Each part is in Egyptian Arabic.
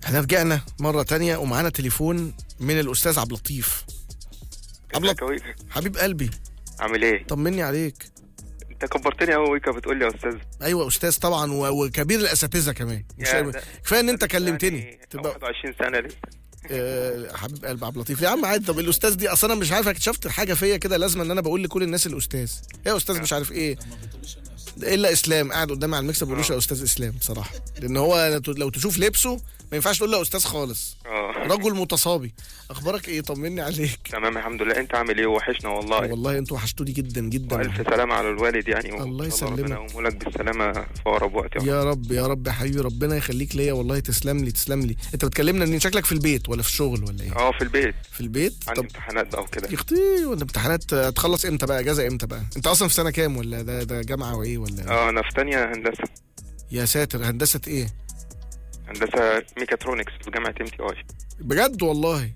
احنا رجعنا مرة تانية ومعانا تليفون من الأستاذ عبد اللطيف عبد ازيك اللطيف يا ويكا حبيب قلبي عامل ايه؟ طمني عليك انت كبرتني قوي ويكا بتقول لي يا استاذ أيوة أستاذ طبعا و- وكبير الأساتذة كمان مش يا ده- كفاية إن أنت ده كلمتني يعني تبقى 21 سنه لسه آه، حبيب قلب عبد اللطيف يا عم عادي طب الأستاذ دي أصل أنا مش عارف اكتشفت حاجة فيا كده لازم إن أنا بقول لكل الناس الأستاذ يا أستاذ مش عارف إيه الا اسلام قاعد قدامي على المكسب ما بيقولوش يا استاذ اسلام بصراحه لان هو لو تشوف لبسه ما ينفعش تقول له يا استاذ خالص اه رجل متصابي اخبارك ايه طمني عليك تمام الحمد لله انت عامل ايه وحشنا والله والله انتوا وحشتوني جدا جدا والف سلامه على الوالد يعني وإن الله شاء يسلمك. ربنا يقوم لك بالسلامه في اقرب وقت يا رب. يا رب يا رب يا حبيبي ربنا يخليك ليا والله تسلم لي تسلم لي انت بتكلمنا ان شكلك في البيت ولا في الشغل ولا ايه اه في البيت في البيت عندي طب امتحانات بقى وكده يا اختي ولا امتحانات هتخلص امتى بقى اجازه امتى بقى انت اصلا في سنه كام ولا ده ده جامعه وايه ولا اه انا في تانية هندسه يا ساتر هندسه ايه هندسه ميكاترونكس في جامعه ام تي اي بجد والله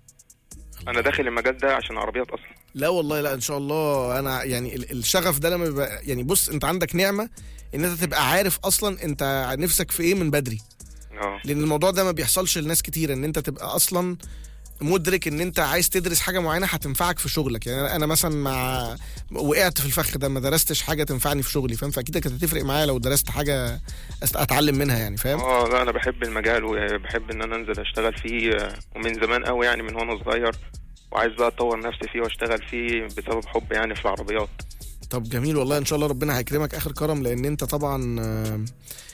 انا داخل المجال ده عشان عربيات اصلا لا والله لا ان شاء الله انا يعني ال- الشغف ده لما بيبقى يعني بص انت عندك نعمه ان انت تبقى عارف اصلا انت نفسك في ايه من بدري اه لان الموضوع ده ما بيحصلش لناس كتير ان انت تبقى اصلا مدرك ان انت عايز تدرس حاجه معينه هتنفعك في شغلك يعني أنا- انا مثلا مع وقعت في الفخ ده ما درستش حاجه تنفعني في شغلي فاهم فاكيد كانت هتفرق معايا لو درست حاجه أست- اتعلم منها يعني فاهم اه لا انا بحب المجال وبحب ان انا انزل اشتغل فيه آه، ومن زمان قوي يعني من وانا صغير وعايز بقى اطور نفسي فيه واشتغل فيه بسبب حب يعني في العربيات طب جميل والله ان شاء الله ربنا هيكرمك اخر كرم لان انت طبعا آه،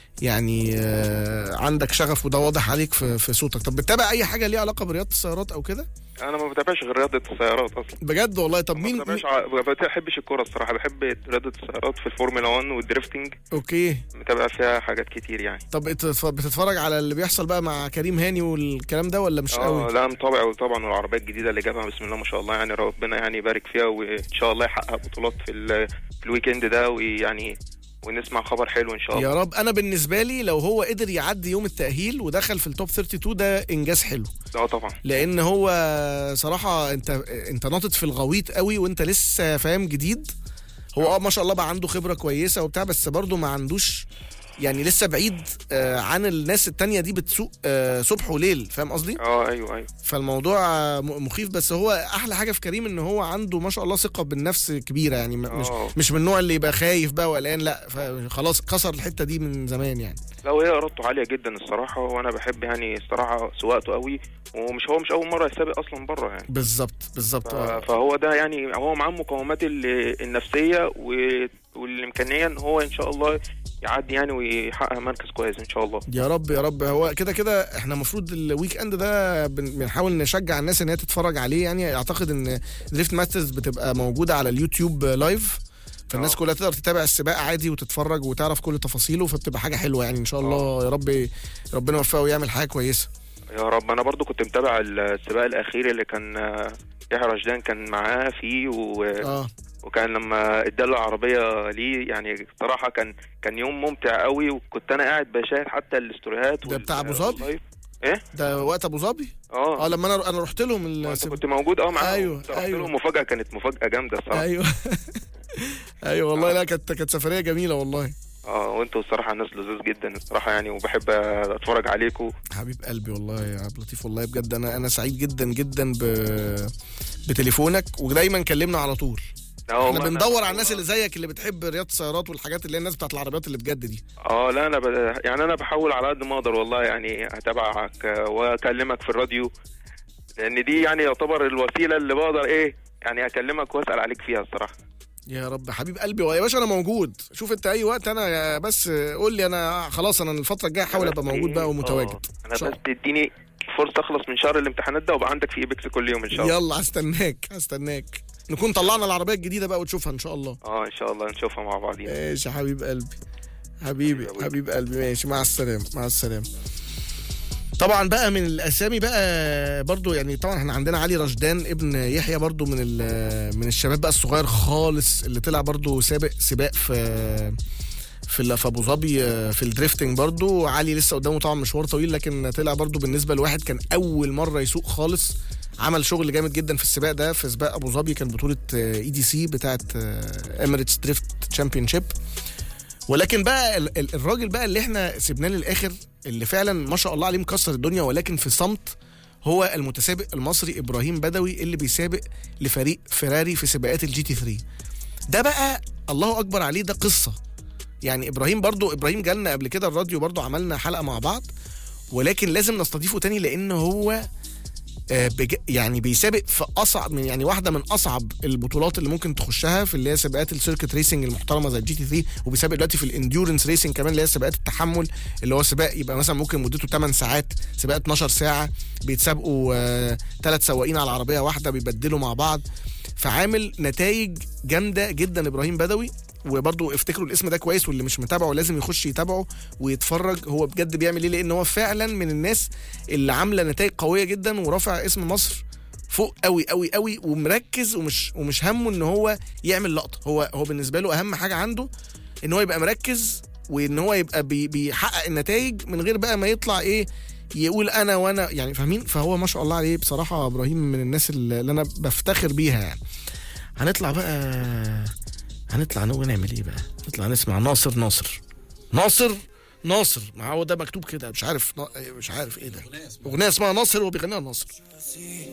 يعني آه، عندك شغف وده واضح عليك في في صوتك طب بتتابع اي حاجه ليها علاقه برياضه السيارات او كده انا ما بتابعش غير رياضه السيارات اصلا بجد والله طب ما مين, بتابعش مين ع- ما بحبش الكوره الصراحه بحب رياضه السيارات في الفورمولا 1 والدريفتنج اوكي متابع فيها حاجات كتير يعني طب بتتف- بتتفرج على اللي بيحصل بقى مع كريم هاني والكلام ده ولا مش اه قوي لا متابع طبعا والعربيات الجديده اللي جابها بسم الله ما شاء الله يعني ربنا يعني يبارك فيها وان شاء الله يحقق بطولات في, ال- في الويكند ده ويعني ونسمع خبر حلو ان شاء الله يا رب انا بالنسبه لي لو هو قدر يعدي يوم التاهيل ودخل في التوب 32 ده انجاز حلو اه طبعا لان هو صراحه انت انت ناطط في الغويط قوي وانت لسه فاهم جديد هو اه ما شاء الله بقى عنده خبره كويسه وبتاع بس برضه ما عندوش يعني لسه بعيد آه، عن الناس التانية دي بتسوق آه، صبح وليل فاهم قصدي اه ايوه ايوه فالموضوع آه، م- مخيف بس هو احلى حاجه في كريم ان هو عنده ما شاء الله ثقه بالنفس كبيره يعني م- مش آه. مش من النوع اللي يبقى خايف بقى وقلقان لا ف- خلاص كسر الحته دي من زمان يعني لا وهي ارادته عاليه جدا الصراحه وانا بحب يعني الصراحه سواقته قوي ومش هو مش اول مره يسابق اصلا بره يعني بالظبط بالظبط آه. ف- فهو ده يعني هو معاه المقومات ال- النفسيه و- والامكانيه ان هو ان شاء الله يعدي يعني ويحقق مركز كويس ان شاء الله يا رب يا رب هو كده كده احنا المفروض الويك اند ده بن- بنحاول نشجع الناس ان هي تتفرج عليه يعني اعتقد ان دريفت ماسترز بتبقى موجوده على اليوتيوب لايف فالناس آه. كلها تقدر تتابع السباق عادي وتتفرج وتعرف كل تفاصيله فبتبقى حاجه حلوه يعني ان شاء الله يا رب ربنا يوفقه ويعمل حاجه كويسه يا رب انا برضو كنت متابع السباق الاخير اللي كان آه، يحيى رشدان كان معاه فيه و... اه وكان لما اداله العربيه ليه يعني صراحه كان كان يوم ممتع قوي وكنت انا قاعد بشاهد حتى الاستوريات ده بتاع أبو ظبي؟ واللايف. ايه ده وقت ابو ظبي اه اه لما انا انا رحت لهم انت السب... كنت موجود اه معاهم أيوة، رحت أيوة. لهم مفاجاه كانت مفاجاه جامده الصراحه ايوه ايوه والله لا كانت كانت سفريه جميله والله اه وانتوا الصراحه ناس لذيذ جدا الصراحه يعني وبحب اتفرج عليكم حبيب قلبي والله يا عبد اللطيف والله بجد انا انا سعيد جدا جدا ب... بتليفونك ودايما كلمنا على طول احنا بندور على الناس اللي زيك اللي بتحب رياضه السيارات والحاجات اللي هي الناس بتاعت العربيات اللي بجد دي اه لا انا ب... يعني انا بحاول على قد ما اقدر والله يعني اتابعك آه، واكلمك في الراديو لان دي يعني يعتبر الوسيله اللي بقدر ايه يعني اكلمك واسال عليك فيها الصراحه يا رب حبيب قلبي يا باشا انا موجود شوف انت اي وقت انا يا بس قول لي انا خلاص انا الفتره الجايه هحاول ابقى موجود بقى ومتواجد آه، إن انا شاء بس تديني فرصه اخلص من شهر الامتحانات ده وابقى عندك في ايبكس كل يوم ان شاء الله يلا هستناك هستناك نكون طلعنا العربيه الجديده بقى وتشوفها ان شاء الله اه ان شاء الله نشوفها مع بعضين ماشي يا حبيب قلبي حبيبي حبيبي. حبيب قلبي ماشي مع السلامه مع السلامه طبعا بقى من الاسامي بقى برضو يعني طبعا احنا عندنا علي رشدان ابن يحيى برضو من ال- من الشباب بقى الصغير خالص اللي طلع برضو سابق سباق في في ال- في ابو ظبي آه، في الدريفتنج برضو علي لسه قدامه طبعا مشوار طويل لكن طلع برضو بالنسبه لواحد كان اول مره يسوق خالص عمل شغل جامد جدا في السباق ده في سباق ابو ظبي كان بطوله اي دي سي بتاعه اميريتس دريفت تشامبيون شيب ولكن بقى ال- ال- الراجل بقى اللي احنا سيبناه للاخر اللي فعلا ما شاء الله عليه مكسر الدنيا ولكن في صمت هو المتسابق المصري ابراهيم بدوي اللي بيسابق لفريق فيراري في سباقات الجي تي 3 ده بقى الله اكبر عليه ده قصه يعني ابراهيم برضو ابراهيم جالنا قبل كده الراديو برضو عملنا حلقه مع بعض ولكن لازم نستضيفه تاني لان هو آه، بج... يعني بيسابق في اصعب من يعني واحده من اصعب البطولات اللي ممكن تخشها في اللي هي سباقات السيركت ريسنج المحترمه زي الجي تي 3 وبيسابق دلوقتي في الانديورنس ريسنج كمان اللي هي سباقات التحمل اللي هو سباق يبقى مثلا ممكن مدته 8 ساعات سباق 12 ساعه بيتسابقوا ثلاث سواقين على عربيه واحده بيبدلوا مع بعض فعامل نتائج جامده جدا ابراهيم بدوي وبرضه افتكروا الاسم ده كويس واللي مش متابعه لازم يخش يتابعه ويتفرج هو بجد بيعمل ايه لان هو فعلا من الناس اللي عامله نتائج قويه جدا ورافع اسم مصر فوق قوي قوي قوي ومركز ومش ومش همه ان هو يعمل لقطه هو هو بالنسبه له اهم حاجه عنده ان هو يبقى مركز وان هو يبقى بي بيحقق النتائج من غير بقى ما يطلع ايه يقول انا وانا يعني فاهمين فهو ما شاء الله عليه بصراحه ابراهيم من الناس اللي اللي انا بفتخر بيها يعني هنطلع بقى هنطلع نقول نعمل ايه بقى نطلع نسمع ناصر ناصر ناصر ناصر ما هو ده مكتوب كده مش عارف نا- مش عارف ايه ده اغنيه اسمها ناصر وبيغنيها ناصر